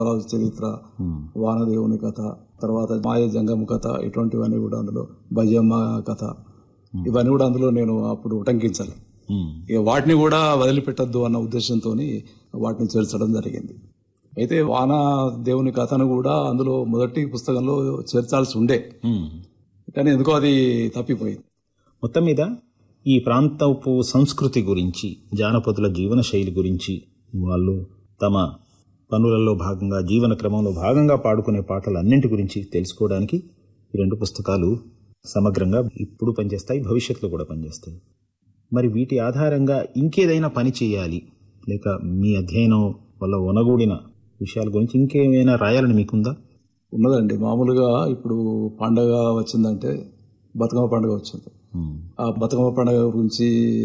రాజు చరిత్ర వానదేవుని కథ తర్వాత మాయ జంగం కథ ఇటువంటివన్నీ కూడా అందులో భజమ్మ కథ ఇవన్నీ కూడా అందులో నేను అప్పుడు ఉటంకించాలి ఇక వాటిని కూడా వదిలిపెట్టద్దు అన్న ఉద్దేశంతో వాటిని చేర్చడం జరిగింది అయితే వాన దేవుని కథను కూడా అందులో మొదటి పుస్తకంలో చేర్చాల్సి ఉండే కానీ ఎందుకో అది తప్పిపోయింది మొత్తం మీద ఈ ప్రాంతపు సంస్కృతి గురించి జానపదుల జీవన శైలి గురించి వాళ్ళు తమ పనులలో భాగంగా జీవన క్రమంలో భాగంగా పాడుకునే పాటలన్నింటి గురించి తెలుసుకోవడానికి ఈ రెండు పుస్తకాలు సమగ్రంగా ఇప్పుడు పనిచేస్తాయి భవిష్యత్తులో కూడా పనిచేస్తాయి మరి వీటి ఆధారంగా ఇంకేదైనా పని చేయాలి లేక మీ అధ్యయనం వల్ల ఒనగూడిన విషయాల గురించి ఇంకేమైనా రాయాలని మీకుందా ఉన్నదండి మామూలుగా ఇప్పుడు పండగ వచ్చిందంటే బతుకమ్మ పండుగ వచ్చింది ఆ బతుకమ్మ పండుగ గురించి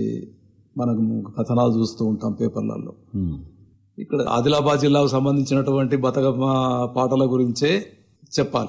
మనం కథనాలు చూస్తూ ఉంటాం పేపర్లలో ఇక్కడ ఆదిలాబాద్ జిల్లాకు సంబంధించినటువంటి బతుకమ్మ పాటల గురించే చెప్పాలి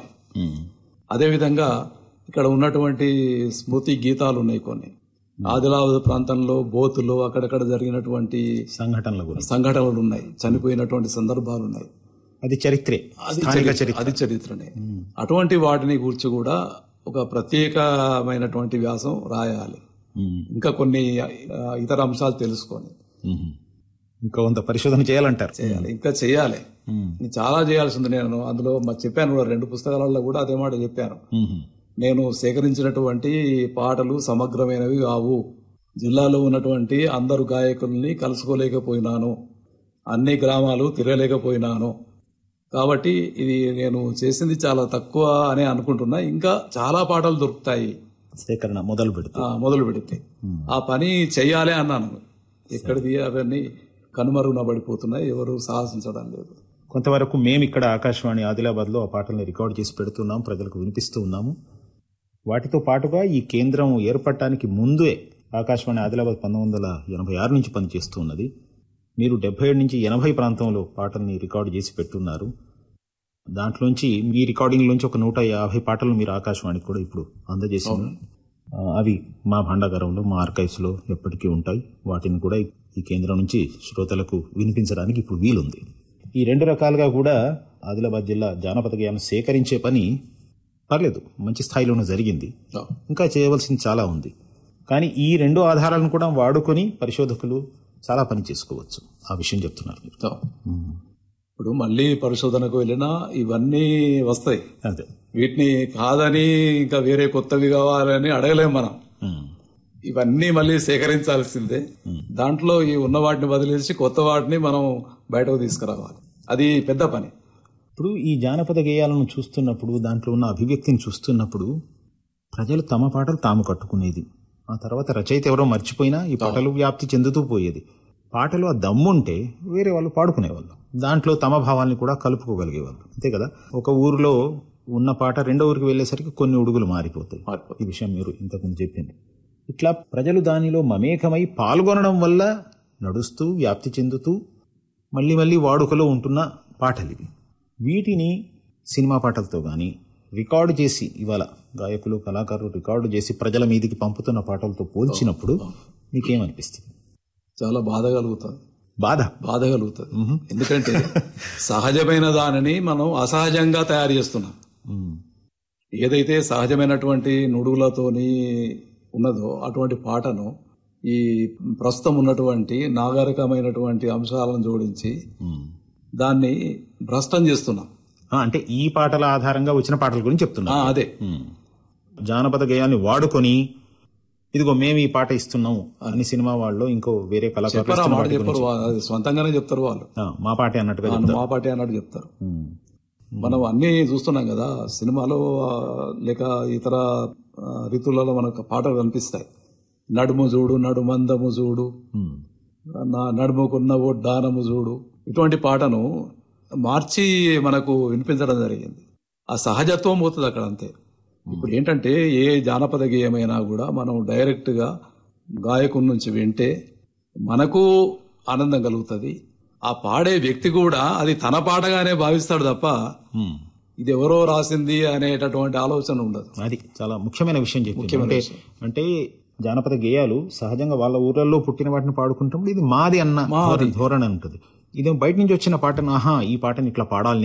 అదేవిధంగా ఇక్కడ ఉన్నటువంటి స్మృతి గీతాలు ఉన్నాయి కొన్ని ఆదిలాబాద్ ప్రాంతంలో బోతులు అక్కడక్కడ జరిగినటువంటి సంఘటనల గురించి సంఘటనలు ఉన్నాయి చనిపోయినటువంటి సందర్భాలు ఉన్నాయి అది చరిత్రే అది స్థానిక చరిత్ర- చరిత్ర అది చరిత్రనే అటువంటి వాటిని గురించి కూడా ఒక ప్రత్యేకమైనటువంటి వ్యాసం రాయాలి ఉమ్. ఇంకా కొన్ని ఆ, ఇతర అంశాలు తెలుసుకొని ఉమ్. ఇంకా కొంత పరిశోధన చేయాలంటారు చేయాలి ఇంకా చేయాలి ఉమ్. నేను చాలా చేయాల్సి ఉంది నేను అందులో మరి చెప్పాను కూడా రెండు పుస్తకాలలో కూడా అదే మాట చెప్పాను ఉమ్. నేను సేకరించినటువంటి పాటలు సమగ్రమైనవి కావు జిల్లాలో ఉన్నటువంటి అందరు గాయకుల్ని కలుసుకోలేకపోయినాను అన్ని గ్రామాలు తిరగలేకపోయినాను కాబట్టి ఇది నేను చేసింది చాలా తక్కువ అని అనుకుంటున్నా ఇంకా చాలా పాటలు దొరుకుతాయి సేకరణ మొదలు పెడుతూ ఆ, మొదలు పెడితే ఆ పని చెయ్యాలి అన్నాను ఎక్కడిది అవన్నీ కనుమరుగున పడిపోతున్నాయి ఎవరు సాహసించడం లేదు కొంతవరకు మేము ఇక్కడ ఆకాశవాణి ఆదిలాబాద్ లో ఆ పాటల్ని రికార్డ్ చేసి పెడుతున్నాం ప్రజలకు వినిపిస్తూ ఉన్నాము వాటితో పాటుగా ఈ కేంద్రం ఏర్పడటానికి ముందే ఆకాశవాణి ఆదిలాబాద్ పంతొమ్మిది వందల ఎనభై ఆరు నుంచి పనిచేస్తూ ఉన్నది మీరు డెబ్బై ఏడు నుంచి ఎనభై ప్రాంతంలో పాటల్ని రికార్డు చేసి పెట్టున్నారు దాంట్లోంచి మీ రికార్డింగ్ లోంచి ఒక నూట యాభై పాటలు మీరు ఆకాశవాణికి కూడా ఇప్పుడు అందజేసింది ఆ, అవి మా భాండాగారంలో మా ఆర్కైవ్స్ లో ఎప్పటికీ ఉంటాయి వాటిని కూడా ఈ కేంద్రం నుంచి శ్రోతలకు వినిపించడానికి ఇప్పుడు వీలుంది ఈ రెండు రకాలుగా కూడా ఆదిలాబాద్ జిల్లా జానపద గేయాన్ని సేకరించే పని పర్లేదు మంచి స్థాయిలోనే జరిగింది ఆ, ఇంకా చేయవలసింది చాలా ఉంది కానీ ఈ రెండు ఆధారాలను కూడా వాడుకొని పరిశోధకులు చాలా పని చేసుకోవచ్చు ఆ విషయం చెప్తున్నారు మీరు ఆ. ఇప్పుడు మళ్ళీ పరిశోధనకు వెళ్ళినా ఇవన్నీ వస్తాయి అదే వీటిని కాదని ఇంకా వేరే కొత్తవి కావాలని అడగలేం మనం ఉమ్. ఇవన్నీ మళ్ళీ సేకరించాల్సిందే దాంట్లో ఈ ఉన్న వాటిని వదిలేసి కొత్త వాటిని మనం బయటకు తీసుకురావాలి అది పెద్ద పని ఇప్పుడు ఈ జానపద గేయాలను చూస్తున్నప్పుడు దాంట్లో ఉన్న అభివ్యక్తిని చూస్తున్నప్పుడు ప్రజలు తమ పాటలు తాము కట్టుకునేది ఆ తర్వాత రచయిత ఎవరో మర్చిపోయినా ఈ పాటలు వ్యాప్తి చెందుతూ పోయేది పాటలు ఆ దమ్ముంటే వేరే వాళ్ళు పాడుకునేవాళ్ళు దాంట్లో తమ భావాల్ని కూడా కలుపుకోగలిగేవాళ్ళు అంతే కదా ఒక ఊరిలో ఉన్న పాట రెండో ఊరికి వెళ్ళేసరికి కొన్ని ఉడుగులు మారిపోతాయి మారిపోతాయి. ఈ విషయం మీరు ఇంతకుముందు చెప్పింది ఇట్లా ప్రజలు దానిలో మమేకమై పాల్గొనడం వల్ల నడుస్తూ వ్యాప్తి చెందుతూ మళ్ళీ మళ్ళీ వాడుకలో ఉంటున్న పాటలు ఇవి వీటిని సినిమా పాటలతో కానీ రికార్డు చేసి ఇవాళ గాయకులు కళాకారులు రికార్డు చేసి ప్రజల మీదికి పంపుతున్న పాటలతో పోల్చినప్పుడు మీకేమనిపిస్తుంది చాలా బాధ కలుగుతుంది బాధ బాధ కలుగుతుంది ఎందుకంటే సహజమైన దానిని మనం అసహజంగా తయారు చేస్తున్నాం ఉమ్, ఏదైతే సహజమైనటువంటి నుడుగులతోని ఉన్నదో అటువంటి పాటను ఈ ప్రస్తుతం ఉన్నటువంటి నాగరికమైనటువంటి అంశాలను జోడించి ఉమ్. దాన్ని భ్రష్టం చేస్తున్నాం ఆ, అంటే ఈ పాటల ఆధారంగా వచ్చిన పాటల గురించి చెప్తున్నా ఆ, అదే ఉమ్. జానపద గేయాన్ని వాడుకొని ఇదిగో మేము ఈ పాట ఇస్తున్నాము అని సినిమా వాళ్ళు ఇంకో వేరే కళాకారులు చెప్పరు ఆ ఇస్తున్న మాట వాటి చెప్పరు గురించి. వా- అది సొంతంగానే చెప్తారు వాళ్ళు ఆ, మా పాటే అన్నట్టుగా వాళ్ళు చెప్తారు మా పాటే అన్నట్టు చెప్తారు ఉమ్. మనం అన్ని చూస్తున్నాం కదా సినిమాలో ఆ, లేక ఇతర ఆ, రీతులలో మనకు పాటలు కనిపిస్తాయి నడుము చూడు నడుమందము చూడు ఉమ్. నా నడుముకున్న ఓ దానము చూడు ఇటువంటి పాటను మార్చి మనకు వినిపించడం జరిగింది ఆ సహజత్వం పోతుంది అక్కడ అంతే ఇప్పుడు ఏంటంటే ఏ జానపద గేయమైనా కూడా మనం డైరెక్ట్ గా గాయకుడి నుంచి వింటే మనకు ఆనందం కలుగుతుంది ఆ పాడే వ్యక్తి కూడా అది తన పాటగానే భావిస్తాడు తప్ప ఉమ్. ఇది ఎవరో రాసింది అనేటటువంటి ఆలోచన ఉండదు అది చాలా ముఖ్యమైన విషయం చెప్పింది ముఖ్యమైన అంటే విషయం. అంటే జానపద గేయాలు సహజంగా వాళ్ళ ఊర్లలో పుట్టిన వాటిని పాడుకుంటున్నప్పుడు ఇది మాది అన్న ధోరణి ఉంటుంది ఇదేం బయట నుంచి వచ్చిన పాటను ఆహా ఈ పాటని ఇట్లా పాడాలి